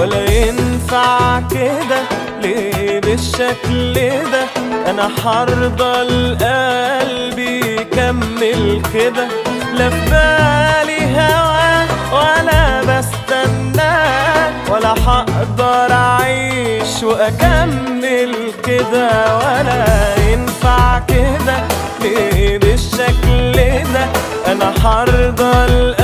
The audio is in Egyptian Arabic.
ولا ينفع كده ليه بالشكل ده انا حرضى قلبي يكمل كده لا في بالي هوا ولا بستناك ولا هقدر اعيش واكمل كده ولا ينفع كده ليه بالشكل ده انا حرضى